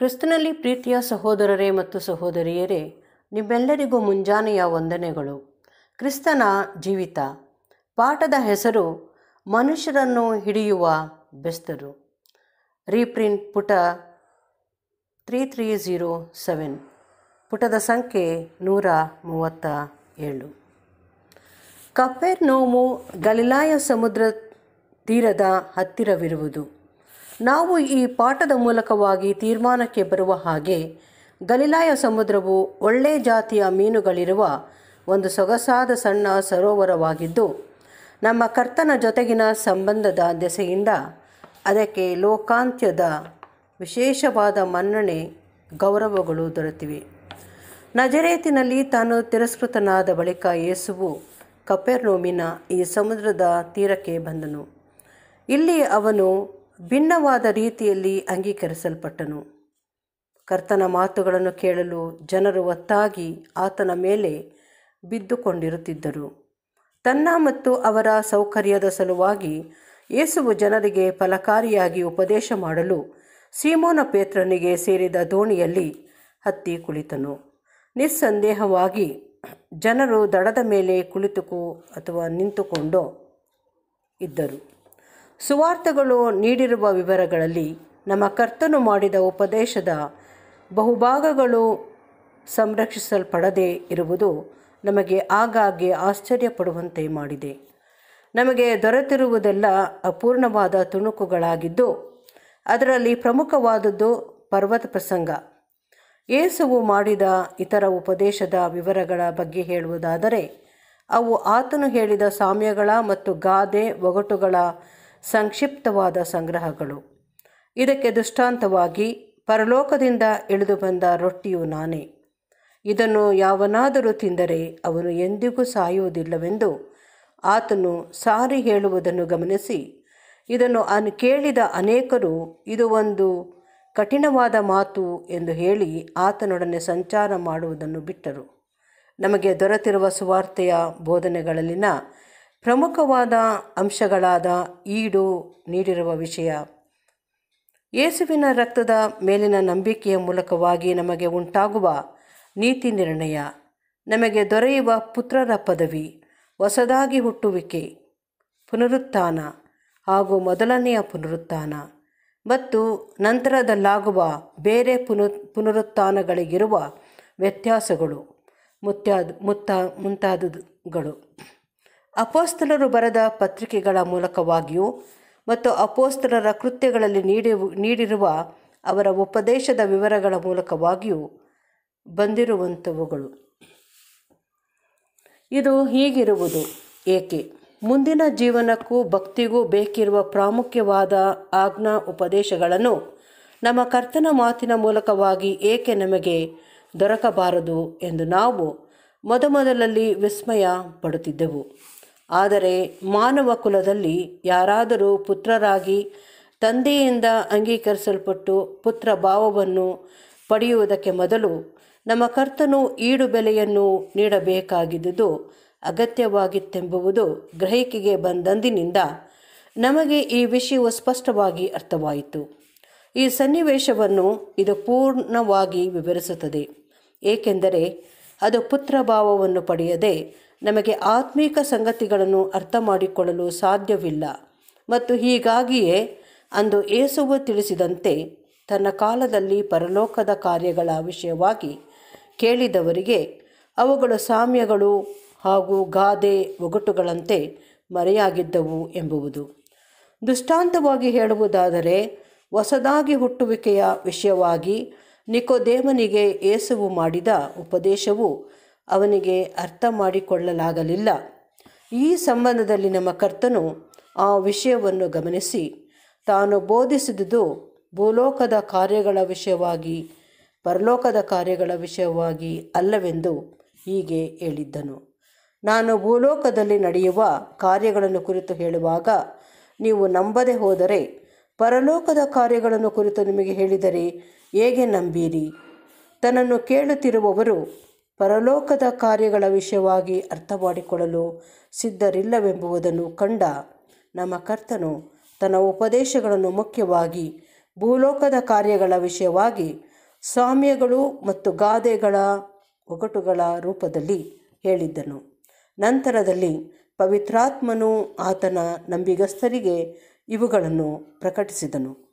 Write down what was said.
ಕ್ರಿಸ್ತನಲ್ಲಿ ಪ್ರೀತಿಯ ಸಹೋದರರೇ ಮತ್ತು ಸಹೋದರಿಯರೇ ನಿಮ್ಮೆಲ್ಲರಿಗೂ ಮುಂಜಾನೆಯ ವಂದನೆಗಳು ಕ್ರಿಸ್ತನ ಜೀವಿತ ಪಾಠದ ಹೆಸರು ಮನುಷ್ಯರನ್ನು ಹಿಡಿಯುವ ಬೆಸ್ತರು ರೀಪ್ರಿಂಟ್ ಪುಟ ತ್ರೀ ತ್ರೀ ಝೀರೋ ಸೆವೆನ್ ಪುಟದ ಸಂಖ್ಯೆ ನೂರ ಮೂವತ್ತ ಏಳು ಕಪೆರ್ನೋಮು ಗಲಿಲಾಯ ಸಮುದ್ರ ತೀರದ ಹತ್ತಿರವಿರುವುದು ನಾವು ಈ ಪಾಠದ ಮೂಲಕವಾಗಿ ತೀರ್ಮಾನಕ್ಕೆ ಬರುವ ಹಾಗೆ ಗಲಿಲಾಯ ಸಮುದ್ರವು ಒಳ್ಳೆ ಜಾತಿಯ ಮೀನುಗಳಿರುವ ಒಂದು ಸೊಗಸಾದ ಸಣ್ಣ ಸರೋವರವಾಗಿದ್ದು ನಮ್ಮ ಕರ್ತನ ಜೊತೆಗಿನ ಸಂಬಂಧದ ದೆಸೆಯಿಂದ ಅದಕ್ಕೆ ಲೋಕಾಂತ್ಯದ ವಿಶೇಷವಾದ ಮನ್ನಣೆ ಗೌರವಗಳು ದೊರೆತಿವೆ ನಜರೇತಿನಲ್ಲಿ ತಾನು ತಿರಸ್ಕೃತನಾದ ಬಳಿಕ ಯೇಸುವು ಕಪೆರ್ನೋಮಿನ ಈ ಸಮುದ್ರದ ತೀರಕ್ಕೆ ಬಂದನು ಇಲ್ಲಿ ಅವನು ಭಿನ್ನವಾದ ರೀತಿಯಲ್ಲಿ ಅಂಗೀಕರಿಸಲ್ಪಟ್ಟನು ಕರ್ತನ ಮಾತುಗಳನ್ನು ಕೇಳಲು ಜನರು ಒತ್ತಾಗಿ ಆತನ ಮೇಲೆ ಬಿದ್ದುಕೊಂಡಿರುತ್ತಿದ್ದರು ತನ್ನ ಮತ್ತು ಅವರ ಸೌಕರ್ಯದ ಸಲುವಾಗಿ ಯೇಸುವು ಜನರಿಗೆ ಫಲಕಾರಿಯಾಗಿ ಉಪದೇಶ ಮಾಡಲು ಸೀಮೋನ ಪೇತ್ರನಿಗೆ ಸೇರಿದ ದೋಣಿಯಲ್ಲಿ ಹತ್ತಿ ಕುಳಿತನು ನಿಸ್ಸಂದೇಹವಾಗಿ ಜನರು ದಡದ ಮೇಲೆ ಕುಳಿತುಕೋ ಅಥವಾ ನಿಂತುಕೊಂಡೋ ಇದ್ದರು ಸುವಾರ್ತೆಗಳು ನೀಡಿರುವ ವಿವರಗಳಲ್ಲಿ ನಮ್ಮ ಕರ್ತನು ಮಾಡಿದ ಉಪದೇಶದ ಬಹುಭಾಗಗಳು ಸಂರಕ್ಷಿಸಲ್ಪಡದೇ ಇರುವುದು ನಮಗೆ ಆಗಾಗ್ಗೆ ಆಶ್ಚರ್ಯಪಡುವಂತೆ ಮಾಡಿದೆ ನಮಗೆ ದೊರೆತಿರುವುದೆಲ್ಲ ಅಪೂರ್ಣವಾದ ತುಣುಕುಗಳಾಗಿದ್ದು ಅದರಲ್ಲಿ ಪ್ರಮುಖವಾದದ್ದು ಪರ್ವತ ಪ್ರಸಂಗ ಯೇಸುವು ಮಾಡಿದ ಇತರ ಉಪದೇಶದ ವಿವರಗಳ ಬಗ್ಗೆ ಹೇಳುವುದಾದರೆ ಅವು ಆತನು ಹೇಳಿದ ಸಾಮ್ಯಗಳ ಮತ್ತು ಗಾದೆ ಒಗಟುಗಳ ಸಂಕ್ಷಿಪ್ತವಾದ ಸಂಗ್ರಹಗಳು ಇದಕ್ಕೆ ದೃಷ್ಟಾಂತವಾಗಿ ಪರಲೋಕದಿಂದ ಇಳಿದು ಬಂದ ರೊಟ್ಟಿಯು ನಾನೇ ಇದನ್ನು ಯಾವನಾದರೂ ತಿಂದರೆ ಅವನು ಎಂದಿಗೂ ಸಾಯುವುದಿಲ್ಲವೆಂದು ಆತನು ಸಾರಿ ಹೇಳುವುದನ್ನು ಗಮನಿಸಿ ಇದನ್ನು ಅನ್ ಕೇಳಿದ ಅನೇಕರು ಇದು ಒಂದು ಕಠಿಣವಾದ ಮಾತು ಎಂದು ಹೇಳಿ ಆತನೊಡನೆ ಸಂಚಾರ ಮಾಡುವುದನ್ನು ಬಿಟ್ಟರು ನಮಗೆ ದೊರೆತಿರುವ ಸುವಾರ್ತೆಯ ಬೋಧನೆಗಳಲ್ಲಿನ ಪ್ರಮುಖವಾದ ಅಂಶಗಳಾದ ಈಡು ನೀಡಿರುವ ವಿಷಯ ಯೇಸುವಿನ ರಕ್ತದ ಮೇಲಿನ ನಂಬಿಕೆಯ ಮೂಲಕವಾಗಿ ನಮಗೆ ಉಂಟಾಗುವ ನೀತಿ ನಿರ್ಣಯ ನಮಗೆ ದೊರೆಯುವ ಪುತ್ರರ ಪದವಿ ಹೊಸದಾಗಿ ಹುಟ್ಟುವಿಕೆ ಪುನರುತ್ಥಾನ ಹಾಗೂ ಮೊದಲನೆಯ ಪುನರುತ್ಥಾನ ಮತ್ತು ನಂತರದಲ್ಲಾಗುವ ಬೇರೆ ಪುನು ಪುನರುತ್ಥಾನಗಳಿಗಿರುವ ವ್ಯತ್ಯಾಸಗಳು ಮುತ್ಯಾದ ಮುತ್ತ ಮುಂತಾದವುಗಳು ಅಪೋಸ್ತಲರು ಬರೆದ ಪತ್ರಿಕೆಗಳ ಮೂಲಕವಾಗಿಯೂ ಮತ್ತು ಅಪೋಸ್ತಲರ ಕೃತ್ಯಗಳಲ್ಲಿ ನೀಡಿ ನೀಡಿರುವ ಅವರ ಉಪದೇಶದ ವಿವರಗಳ ಮೂಲಕವಾಗಿಯೂ ಬಂದಿರುವಂಥವುಗಳು ಇದು ಹೀಗಿರುವುದು ಏಕೆ ಮುಂದಿನ ಜೀವನಕ್ಕೂ ಭಕ್ತಿಗೂ ಬೇಕಿರುವ ಪ್ರಾಮುಖ್ಯವಾದ ಆಜ್ಞಾ ಉಪದೇಶಗಳನ್ನು ನಮ್ಮ ಕರ್ತನ ಮಾತಿನ ಮೂಲಕವಾಗಿ ಏಕೆ ನಮಗೆ ದೊರಕಬಾರದು ಎಂದು ನಾವು ಮೊದಮೊದಲಲ್ಲಿ ವಿಸ್ಮಯ ಪಡುತ್ತಿದ್ದೆವು ಆದರೆ ಮಾನವ ಕುಲದಲ್ಲಿ ಯಾರಾದರೂ ಪುತ್ರರಾಗಿ ತಂದೆಯಿಂದ ಅಂಗೀಕರಿಸಲ್ಪಟ್ಟು ಪುತ್ರ ಭಾವವನ್ನು ಪಡೆಯುವುದಕ್ಕೆ ಮೊದಲು ನಮ್ಮ ಕರ್ತನು ಈಡು ಬೆಲೆಯನ್ನು ನೀಡಬೇಕಾಗಿದ್ದುದು ಅಗತ್ಯವಾಗಿತ್ತೆಂಬುದು ಗ್ರಹಿಕೆಗೆ ಬಂದಂದಿನಿಂದ ನಮಗೆ ಈ ವಿಷಯವು ಸ್ಪಷ್ಟವಾಗಿ ಅರ್ಥವಾಯಿತು ಈ ಸನ್ನಿವೇಶವನ್ನು ಇದು ಪೂರ್ಣವಾಗಿ ವಿವರಿಸುತ್ತದೆ ಏಕೆಂದರೆ ಅದು ಪುತ್ರಭಾವವನ್ನು ಪಡೆಯದೆ ನಮಗೆ ಆತ್ಮೀಕ ಸಂಗತಿಗಳನ್ನು ಅರ್ಥ ಮಾಡಿಕೊಳ್ಳಲು ಸಾಧ್ಯವಿಲ್ಲ ಮತ್ತು ಹೀಗಾಗಿಯೇ ಅಂದು ಏಸುವು ತಿಳಿಸಿದಂತೆ ತನ್ನ ಕಾಲದಲ್ಲಿ ಪರಲೋಕದ ಕಾರ್ಯಗಳ ವಿಷಯವಾಗಿ ಕೇಳಿದವರಿಗೆ ಅವುಗಳು ಸಾಮ್ಯಗಳು ಹಾಗೂ ಗಾದೆ ಒಗಟುಗಳಂತೆ ಮರೆಯಾಗಿದ್ದವು ಎಂಬುವುದು ದೃಷ್ಟಾಂತವಾಗಿ ಹೇಳುವುದಾದರೆ ಹೊಸದಾಗಿ ಹುಟ್ಟುವಿಕೆಯ ವಿಷಯವಾಗಿ ನಿಕೋದೇಮನಿಗೆ ಏಸುವು ಮಾಡಿದ ಉಪದೇಶವು ಅವನಿಗೆ ಅರ್ಥ ಮಾಡಿಕೊಳ್ಳಲಾಗಲಿಲ್ಲ ಈ ಸಂಬಂಧದಲ್ಲಿ ನಮ್ಮ ಕರ್ತನು ಆ ವಿಷಯವನ್ನು ಗಮನಿಸಿ ತಾನು ಬೋಧಿಸಿದುದು ಭೂಲೋಕದ ಕಾರ್ಯಗಳ ವಿಷಯವಾಗಿ ಪರಲೋಕದ ಕಾರ್ಯಗಳ ವಿಷಯವಾಗಿ ಅಲ್ಲವೆಂದು ಹೀಗೆ ಹೇಳಿದ್ದನು ನಾನು ಭೂಲೋಕದಲ್ಲಿ ನಡೆಯುವ ಕಾರ್ಯಗಳನ್ನು ಕುರಿತು ಹೇಳುವಾಗ ನೀವು ನಂಬದೆ ಹೋದರೆ ಪರಲೋಕದ ಕಾರ್ಯಗಳನ್ನು ಕುರಿತು ನಿಮಗೆ ಹೇಳಿದರೆ ಹೇಗೆ ನಂಬೀರಿ ತನ್ನನ್ನು ಕೇಳುತ್ತಿರುವವರು ಪರಲೋಕದ ಕಾರ್ಯಗಳ ವಿಷಯವಾಗಿ ಅರ್ಥ ಮಾಡಿಕೊಳ್ಳಲು ಸಿದ್ಧರಿಲ್ಲವೆಂಬುದನ್ನು ಕಂಡ ನಮ್ಮ ಕರ್ತನು ತನ್ನ ಉಪದೇಶಗಳನ್ನು ಮುಖ್ಯವಾಗಿ ಭೂಲೋಕದ ಕಾರ್ಯಗಳ ವಿಷಯವಾಗಿ ಸಾಮ್ಯಗಳು ಮತ್ತು ಗಾದೆಗಳ ಒಗಟುಗಳ ರೂಪದಲ್ಲಿ ಹೇಳಿದ್ದನು ನಂತರದಲ್ಲಿ ಪವಿತ್ರಾತ್ಮನು ಆತನ ನಂಬಿಗಸ್ತರಿಗೆ ಇವುಗಳನ್ನು ಪ್ರಕಟಿಸಿದನು